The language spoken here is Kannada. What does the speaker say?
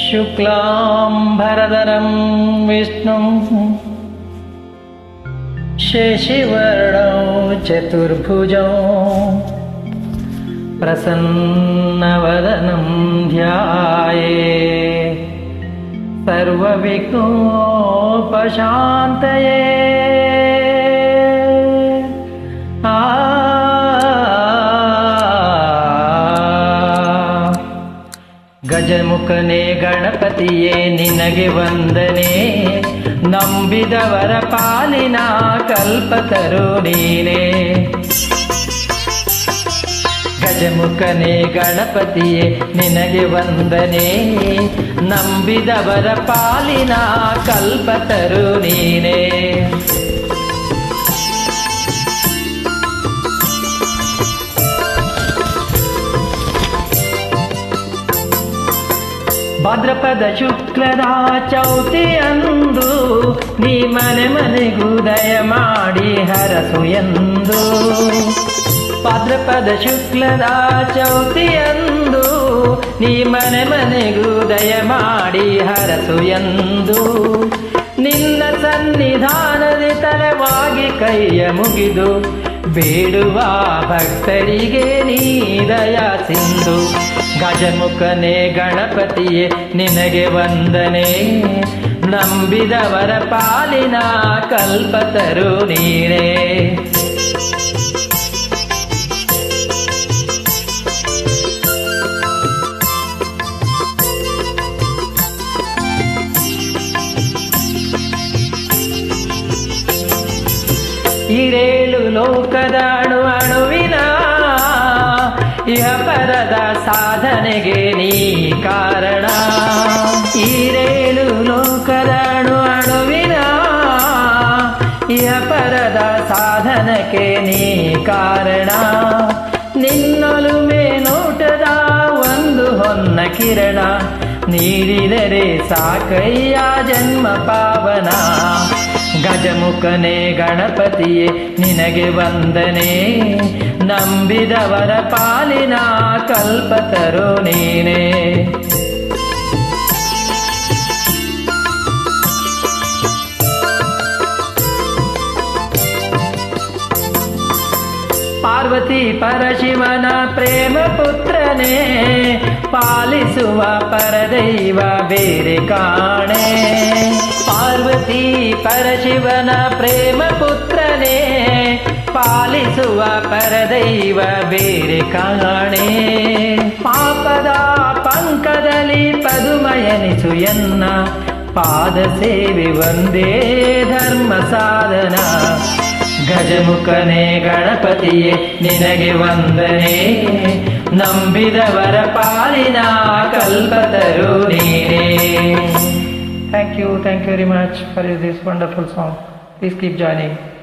शुक्लाम्बरधरं विष्णुं शशिवर्णौ चतुर्भुजौ प्रसन्नवदनं ध्याये सर्वविघ्नोपशान्तये आ ಗಜಮುಖನೇ ಗಣಪತಿಯೇ ನಿನಗೆ ವಂದನೆ ನಂಬಿದವರ ಪಾಲಿನ ಕಲ್ಪತರು ನೀನೇ ಗಜಮುಖನೇ ಗಣಪತಿಯೇ ನಿನಗೆ ವಂದನೆ ನಂಬಿದವರ ಪಾಲಿನ ಕಲ್ಪತರು ನೀನೇ ಭಾದ್ರಪದ ಶುಕ್ಲದ ಚೌತಿಯಂದು ನೀ ಮನೆ ಮನೆಗೂ ದಯ ಮಾಡಿ ಹರಸು ಎಂದು ಭಾದ್ರಪದ ಶುಕ್ಲದ ಚೌತಿಯಂದು ನೀ ಮನೆ ಮನೆಗೂ ದಯ ಮಾಡಿ ಹರಸು ಎಂದು ನಿನ್ನ ಸನ್ನಿಧಾನದಿ ತಲವಾಗಿ ಕೈಯ ಮುಗಿದು ಬೇಡುವ ಭಕ್ತರಿಗೆ ನೀ ದಯ ಸಿಂಧು ಗಜಮುಖನೇ ಗಣಪತಿಯೇ ನಿನಗೆ ವಂದನೆ ನಂಬಿದವರ ಪಾಲಿನ ಕಲ್ಪತರು ನೀನೇ ಇರೇಳು ಲೋಕದ ಅಣು ಅಣುವಿನ ಇಹ ಪರದ ಸಾಧನೆಗೆ ನೀ ಕಾರಣ ಈರೇಳು ಲೋಕದ ಅಣು ಅಣುವಿನ ಇಹ ಪರದ ಸಾಧನಕ್ಕೆ ನೀ ಕಾರಣ ನಿನ್ನೊಲುಮೆ ನೋಟದ ಒಂದು ಹೊನ್ನ ಕಿರಣ ನೀಡಿದರೆ ಸಾಕಯ್ಯ ಜನ್ಮ ಪಾವನ ಗಜಮುಖನೇ ಗಣಪತಿಯೇ ನಿನಗೆ ವಂದನೆ ನಂಬಿದವರ ಪಾಲಿನ ಕಲ್ಪತರು ನೀನೇ ಪಾರ್ವತಿ ಪರಶಿವನ ಪ್ರೇಮ ಪುತ್ರನೇ ಪಾಲಿಸುವ ಪರದೈವ ಬೇರೆ ಕಾಣೆ ಪಾರ್ವತಿ ಪರಶಿವನ ಪ್ರೇಮ ಪುತ್ರನೇ ಪಾಲಿಸುವ ಪರದೈವ ಬೇರೆ ಕಾಣೆ ಪಾಪದ ಪಂಕದಲ್ಲಿ ಪದುಮಯನಿಸು ಎನ್ನ ಪಾದ ಸೇವೆ ಒಂದೇ ಧರ್ಮ ಸಾಧನ ಗಜಮುಖನೇ ಗಣಪತಿಯೇ ನಿನಗೆ ವಂದನೆ ನಂಬಿದವರ ಪಾಲಿನ ಕಲ್ಪತರು ನೀನೇ thank you thank you very much for this wonderful song please keep joining